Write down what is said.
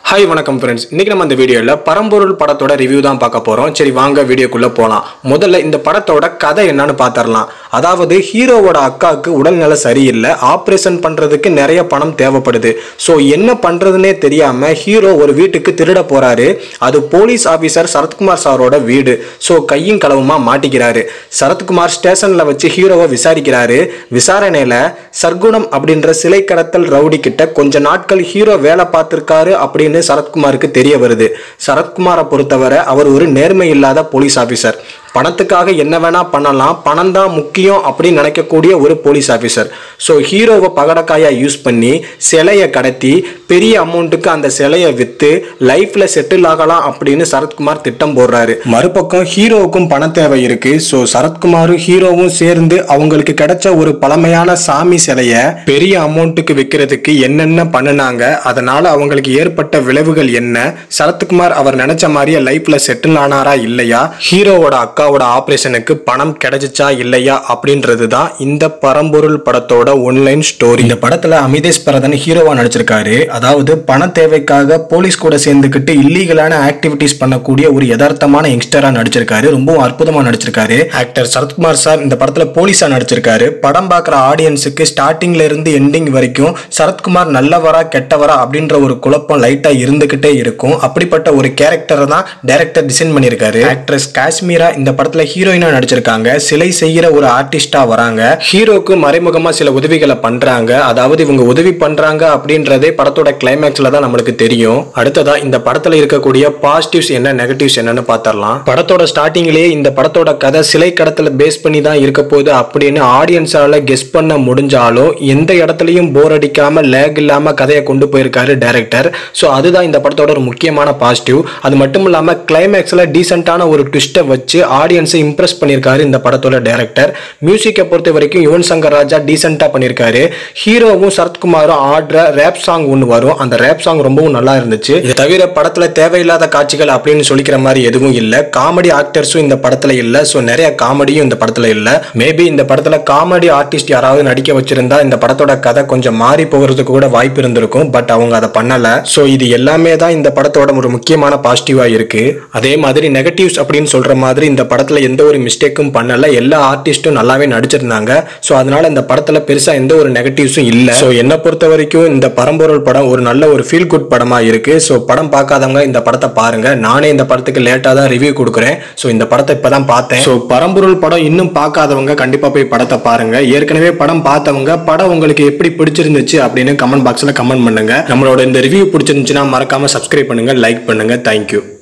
hi வணக்கம் friends இன்னைக்கு நம்ம இந்த வீடியோவில் பரம்பொருள் படத்தோட ரிவ்யூ தான் பார்க்க போகிறோம் சரி வாங்க வீடியோக்குள்ளே போகலாம் முதல்ல இந்த படத்தோட கதை என்னன்னு பார்த்துடலாம் அதாவது ஹீரோவோட அக்காவுக்கு உடல்நிலை சரியில்லை ஆப்ரேஷன் பண்ணுறதுக்கு நிறைய பணம் தேவைப்படுது ஸோ என்ன பண்ணுறதுனே தெரியாமல் ஹீரோ ஒரு வீட்டுக்கு திருட போகிறாரு அது போலீஸ் ஆஃபீஸர் சரத்குமார் சாரோட வீடு ஸோ கையும் களவுமா மாட்டிக்கிறாரு சரத்குமார் ஸ்டேஷனில் வச்சு ஹீரோவை விசாரிக்கிறாரு விசாரணையில் சர்க்குணம் அப்படின்ற சிலை கடத்தல் ரவுடி கிட்ட கொஞ்ச நாட்கள் ஹீரோ வேலை பார்த்துருக்காரு அப்படின்னு சரத்குமாருக்கு தெரிய வருது சரத்குமாரை பொறுத்தவரை அவர் ஒரு நேர்மை இல்லாத போலீஸ் ஆஃபீஸர் பணத்துக்காக என்ன வேணா பண்ணலாம் பணம் தான் முக்கியம் அப்படின்னு நினைக்கக்கூடிய ஒரு போலீஸ் ஆஃபீஸர் ஸோ ஹீரோவை பகடக்காயா யூஸ் பண்ணி சிலையை கடத்தி பெரிய அமௌண்ட்டுக்கு அந்த சிலையை விற்று லைஃப்பில் செட்டில் ஆகலாம் அப்படின்னு சரத்குமார் திட்டம் போடுறாரு மறுபக்கம் ஹீரோவுக்கும் பண தேவை இருக்கு ஸோ சரத்குமாரும் ஹீரோவும் சேர்ந்து அவங்களுக்கு கிடைச்ச ஒரு பழமையான சாமி சிலையை பெரிய அமௌண்ட்டுக்கு விற்கிறதுக்கு என்னென்ன பண்ணுனாங்க அதனால அவங்களுக்கு ஏற்பட்ட விளைவுகள் என்ன சரத்குமார் அவர் நினைச்ச மாதிரியே லைஃப்ல செட்டில் ஆனாரா இல்லையா ஹீரோவோட அக்காவோட ஆபரேஷனுக்கு பணம் கிடைச்சிச்சா இல்லையா அப்படின்றது தான் இந்த பரம்பொருள் படத்தோட ஒன்லைன் ஸ்டோரி இந்த படத்துல அமிதேஷ் பரதன் ஹீரோவா நடிச்சிருக்காரு அதாவது பண தேவைக்காக போலீஸ் கூட சேர்ந்துக்கிட்டு இல்லீகலான ஆக்டிவிட்டிஸ் பண்ணக்கூடிய ஒரு யதார்த்தமான யங்ஸ்டரா நடிச்சிருக்காரு ரொம்பவும் அற்புதமா நடிச்சிருக்காரு ஆக்டர் சரத்குமார் சார் இந்த படத்துல போலீஸா நடிச்சிருக்காரு படம் பார்க்குற ஆடியன்ஸுக்கு ஸ்டார்டிங்ல இருந்து எண்டிங் வரைக்கும் சரத்குமார் நல்லவரா கெட்டவரா அப்படின்ற ஒரு குழப்பம் லைட்டா இருந்துகிட்டே இருக்கும் அப்படிப்பட்ட ஒரு கேரக்டரை தான் டைரக்டர் டிசைன் பண்ணியிருக்காரு ஆக்ட்ரஸ் காஷ்மீரா இந்த படத்துல ஹீரோயினா நடிச்சிருக்காங்க சிலை செய்யற ஒரு ஆர்டிஸ்டா வராங்க ஹீரோக்கு மறைமுகமா சில உதவிகளை பண்றாங்க அதாவது இவங்க உதவி பண்றாங்க அப்படின்றதே படத்தோட கிளைமேக்ஸ்ல தான் நம்மளுக்கு தெரியும் அடுத்ததா இந்த படத்துல இருக்கக்கூடிய பாசிட்டிவ்ஸ் என்ன நெகட்டிவ்ஸ் என்னன்னு பார்த்தரலாம் படத்தோட ஸ்டார்டிங்லயே இந்த படத்தோட கதை சிலை கடத்தல பேஸ் பண்ணி தான் இருக்க போகுது அப்படின்னு ஆடியன்ஸால கெஸ் பண்ண முடிஞ்சாலும் எந்த இடத்துலயும் போர் அடிக்காம லேக் இல்லாம கதையை கொண்டு போயிருக்காரு டைரக்டர் ஸோ அதுதான் இந்த படத்தோட ஒரு முக்கியமான பாசிட்டிவ் அது மட்டும் இல்லாம கிளைமேக்ஸ்ல டீசென்டான ஒரு ட்விஸ்ட்டை வச்சு ஆடியன்ஸை இம்ப்ரெஸ் பண்ணியிருக்காரு இந்த படத்தோட டைரக்டர் மியூசிக்கை பொறுத்த வரைக்கும் யுவன் சங்கர் ராஜா டீசெண்டா பண்ணியிருக்காரு ஹீரோவும் சரத்குமாரும் ஆடுற ரேப் சாங் ஒன்று வரும் அந்த ரேப் சாங் ரொம்பவும் நல்லா இருந்துச்சு இது தவிர படத்துல தேவையில்லாத காட்சிகள் அப்படின்னு சொல்லிக்கிற மாதிரி எதுவும் இல்லை காமெடி ஆக்டர்ஸும் இந்த படத்துல இல்லை ஸோ நிறைய காமெடியும் இந்த படத்துல இல்லை மேபி இந்த படத்துல காமெடி ஆர்டிஸ்ட் யாராவது நடிக்க வச்சிருந்தா இந்த படத்தோட கதை கொஞ்சம் மாறி போகிறதுக்கு கூட வாய்ப்பு இருந்திருக்கும் பட் அவங்க அதை பண்ணல ஸோ இது எல்லாமே தான் இந்த படத்தோட ஒரு முக்கியமான பாசிட்டிவா இருக்கு அதே மாதிரி நெகட்டிவ்ஸ் அப்படின்னு சொல்ற மாதிரி இந்த படத்துல எந்த ஒரு மிஸ்டேக்கும் பண்ணல எல்லா ஆர்டிஸ்ட்டும் நல்லாவே நடிச்சிருந்தாங்க ஸோ அதனால இந்த படத்துல பெருசா எந்த ஒரு நெகட்டிவ்ஸும் இல்லை ஸோ என்னை பொறுத்த வரைக்கும் இந்த பரம்பொருள் படம் ஒரு நல்ல ஒரு ஃபீல் குட் படமா இருக்கு ஸோ படம் பார்க்காதவங்க இந்த படத்தை பாருங்க நானே இந்த படத்துக்கு லேட்டாக தான் ரிவ்யூ கொடுக்குறேன் ஸோ இந்த படத்தை இப்பதான் பார்த்தேன் ஸோ பரம்பொருள் படம் இன்னும் பார்க்காதவங்க கண்டிப்பா போய் படத்தை பாருங்க ஏற்கனவே படம் பார்த்தவங்க படம் உங்களுக்கு எப்படி பிடிச்சிருந்துச்சு அப்படின்னு கமெண்ட் பாக்ஸ்ல கமெண்ட் பண்ணுங்க நம்மளோட இந்த ரிவ்யூ பிடிச்சிருந்துச்சுன்னா மறக்காம சப்ஸ்கிரைப் பண்ணுங்க லைக் பண்ணுங்க தேங்க்யூ